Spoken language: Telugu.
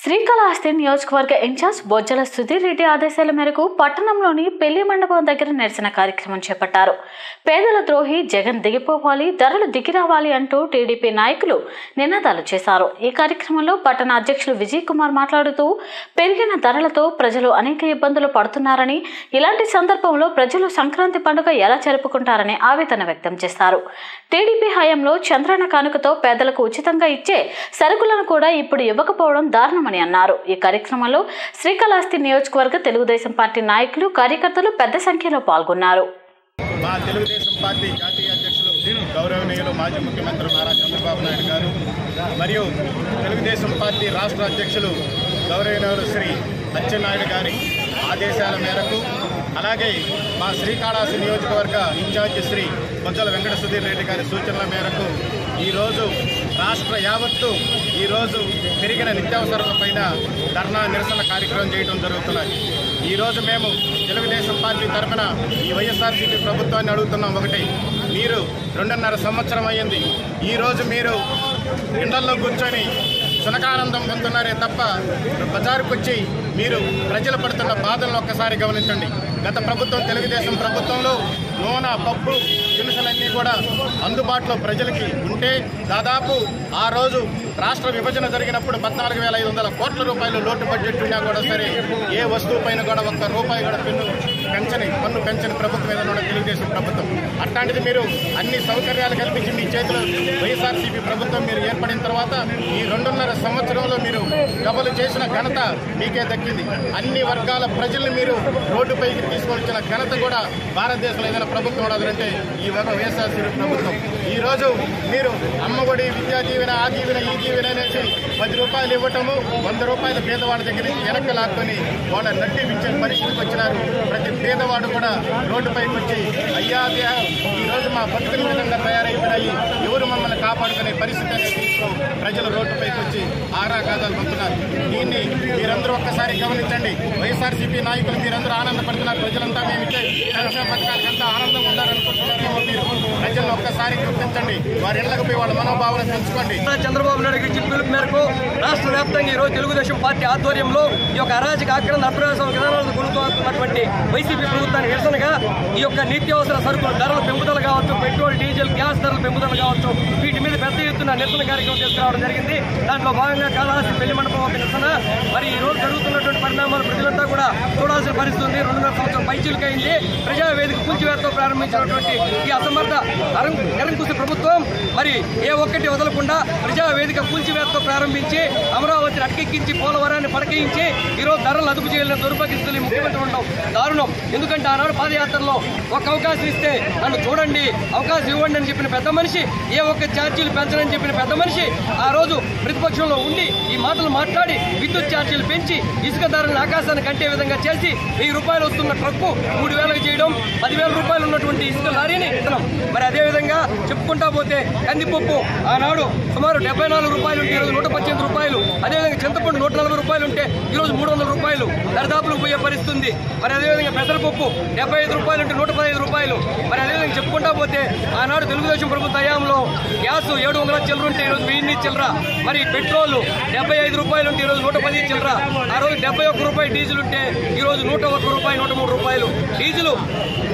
శ్రీకాళహస్తి నియోజకవర్గ ఇన్ఛార్జ్ బొజ్జల సుధీర్ రెడ్డి ఆదేశాల మేరకు పట్టణంలోని పెళ్లి మండపం దగ్గర నిరసన కార్యక్రమం చేపట్టారు పేదల ద్రోహి జగన్ దిగిపోవాలి ధరలు దిగిరావాలి అంటూ టీడీపీ నాయకులు నినాదాలు చేశారు ఈ కార్యక్రమంలో పట్టణ అధ్యక్షులు విజయ్ కుమార్ మాట్లాడుతూ పెరిగిన ధరలతో ప్రజలు అనేక ఇబ్బందులు పడుతున్నారని ఇలాంటి సందర్భంలో ప్రజలు సంక్రాంతి పండుగ ఎలా జరుపుకుంటారని ఆవేదన వ్యక్తం చేశారు టీడీపీ హయాంలో చంద్రన్న కానుకతో పేదలకు ఉచితంగా ఇచ్చే సరుకులను కూడా ఇప్పుడు ఇవ్వకపోవడం దారుణమని అన్నారు ఈ కార్యక్రమంలో శ్రీకాళహస్తి నియోజకవర్గ తెలుగుదేశం పార్టీ నాయకులు కార్యకర్తలు పెద్ద సంఖ్యలో పాల్గొన్నారు మా తెలుగుదేశం పార్టీ జాతీయ అధ్యక్షులు గౌరవనీయులు మాజీ ముఖ్యమంత్రి నారా చంద్రబాబు నాయుడు గారు మరియు తెలుగుదేశం పార్టీ రాష్ట్ర అధ్యక్షులు గౌరవనీయులు శ్రీ అచ్చెన్నాయుడు గారి ఆదేశాల మేరకు అలాగే మా శ్రీకాళహస్తి నియోజకవర్గ ఇన్ఛార్జి శ్రీ బొజ్జల వెంకట సుధీర్ రెడ్డి గారి సూచనల మేరకు ఈరోజు రాష్ట్ర యావత్తు ఈరోజు పెరిగిన నిత్యావసరాలపైన ధర్నా నిరసన కార్యక్రమం చేయడం జరుగుతున్నది ఈరోజు మేము తెలుగుదేశం పార్టీ తరఫున ఈ వైఎస్ఆర్సీపీ ప్రభుత్వాన్ని అడుగుతున్నాం ఒకటి మీరు రెండున్నర సంవత్సరం అయ్యింది ఈరోజు మీరు ఎండల్లో కూర్చొని సునకానందం పొందుతున్నారే తప్ప బజారుకు వచ్చి మీరు ప్రజలు పడుతున్న బాధలను ఒక్కసారి గమనించండి గత ప్రభుత్వం తెలుగుదేశం ప్రభుత్వంలో నూనె పప్పు దినుసులన్నీ కూడా అందుబాటులో ప్రజలకి ఉంటే దాదాపు ఆ రోజు రాష్ట్ర విభజన జరిగినప్పుడు పద్నాలుగు వేల ఐదు వందల కోట్ల రూపాయలు లోటు బడ్జెట్ ఉన్నా కూడా సరే ఏ వస్తువు పైన కూడా ఒక్క రూపాయి కూడా పెన్ను పెంచని పన్ను పెంచని ప్రభుత్వం ఏదైనా ఉన్న తెలుగుదేశం ప్రభుత్వం అట్లాంటిది మీరు అన్ని సౌకర్యాలు కల్పించి మీ చేతిలో వైఎస్ఆర్సీపీ ప్రభుత్వం మీరు ఏర్పడిన తర్వాత ఈ రెండున్నర సంవత్సరంలో మీరు గబలు చేసిన ఘనత మీకే దక్కింది అన్ని వర్గాల ప్రజల్ని మీరు రోడ్డుపైకి తీసుకొచ్చిన ఘనత కూడా భారతదేశంలో ఏదైనా ప్రభుత్వం ఉండదంటే ఈ ఒక వైఎస్ఆర్సీపీ ప్రభుత్వం ఈ రోజు మీరు అమ్మఒడి విద్యా దీవెన ఆ దీవెన ఈ దీవెన అనేసి పది రూపాయలు ఇవ్వటము వంద రూపాయల పేదవాళ్ళ దగ్గర నుంచి వెనక్కి లాక్కొని వాళ్ళ నడ్డి వించే పరిస్థితికి వచ్చినారు ప్రతి పేదవాడు కూడా రోడ్డుపైకి వచ్చి అయ్యా అయ్యా, ఈ రోజు మా బతుకుల విధంగా తయారైపోయినాయి ఎవరు మమ్మల్ని కాపాడుకునే పరిస్థితి అనేది తీసుకో ప్రజలు రోడ్డుపైకి వచ్చి ఆరా కాదాలు పంపుతున్నారు దీన్ని మీరందరూ ఒక్కసారి గమనించండి వైఎస్ఆర్సీపీ నాయకులు మీరందరూ ఆనందపడుతున్నారు ప్రజలంతా మేము ఇచ్చే సంక్షేమ పథకాలకంతా ఆనందంగా ఉండాలనుకుంటున్నారేమో మీరు ప్రజలను ఒక్కసారి గుర్తించండి వారి ఇళ్లకు పోయి వాళ్ళ మనోభావాలను పెంచుకోండి చంద్రబాబు నాయుడు గారి పిలుపు మేరకు రాష్ట్ర వ్యాప్తంగా ఈరోజు తెలుగుదేశం పార్టీ ఆధ్వర్యంలో ఈ యొక్క అరాజక ఆక్రమణ అప్రవేశం విధానాలను కొనుక్కోతున్నటువంటి వైసీపీ ప్రభుత్వానికి నిరసనగా ఈ యొక్క నిత్యావసర సరుకుల ధరల పెంపుదల కావచ్చు పెట్రోల్ డీజిల్ గ్యాస్ ధరల పెంపుదల కావచ్చు వీటి మీద పెద్ద ఎత్తున నిరసన కార్యక్రమం తీసుకురావడం జరిగింది దాంట్లో భాగంగా కాళహస్తి పెళ్లి మండపం ఒక నిరసన మరి ఈ రోజు జరుగుతున్నటువంటి పరిణామాలు ప్రజలంతా కూడా చూడాల్సిన పరిస్థితి ఉంది రెండున్నర సంవత్సరం పైచీలకైంది ప్రజావేదిక కూల్చివేతతో ప్రారంభించినటువంటి ఈ అసమర్థ అరం నిరంకుశ ప్రభుత్వం మరి ఏ ఒక్కటి వదలకుండా ప్రజావేదిక కూల్చివేతతో ప్రారంభించి అమరావతిని అటకెక్కించి పోలవరాన్ని పడకేయించి ఈరోజు ధరలు అదుపు చేయలేని దుర్భగిస్తులు ఈ ముఖ్యమంత్రి ఉండడం దారుణం ఎందుకంటే ఆనాడు పాదయాత్రలో ఒక అవకాశం ఇస్తే నన్ను చూడండి అవకాశం ఇవ్వండి అని చెప్పిన పెద్ద మనిషి ఏ ఒక్క ఛార్జీలు పెంచడని చెప్పిన పెద్ద మనిషి ఆ రోజు ప్రతిపక్షంలో ఉండి ఈ మాటలు మాట్లాడి విద్యుత్ ఛార్జీలు పెంచి ఇసుక ధరలను ఆకాశాన్ని కంటే విధంగా చేసి వెయ్యి రూపాయలు వస్తున్న ట్రక్కు మూడు వేలకు చేయడం పదివేల రూపాయలు ఉన్నటువంటి ఇసుక లారీని ఇస్తున్నాం మరి అదే విధంగా చెప్పుకుంటా పోతే కందిపప్పు ఆనాడు సుమారు డెబ్బై నాలుగు రూపాయలు ఉంటే ఈరోజు నూట పద్దెనిమిది రూపాయలు అదేవిధంగా చింతపండు నూట నలభై రూపాయలు ఉంటే ఈరోజు మూడు వందల రూపాయలు దరిదాపులు పోయే పరిస్థితి ఉంది మరి అదేవిధంగా పెసరపప్పు డెబ్బై ఐదు రూపాయలు ఉంటే నూట పదహైదు రూపాయలు మరి అదేవిధంగా చెప్పుకుంటా పోతే ఆనాడు తెలుగుదేశం ప్రభుత్వ హయాంలో గ్యాస్ ఏడు వందల చిల్లర ఉంటే ఈరోజు వెయ్యి చిల్లర మరి పెట్రోల్ డెబ్బై ఐదు రూపాయలు ఉంటే ఈరోజు నూట పది చిల్లర ఆ రోజు డెబ్బై ఒక్క రూపాయి డీజిల్ ఉంటే ఈరోజు నూట ఒక్క రూపాయి నూట మూడు రూపాయలు డీజిల్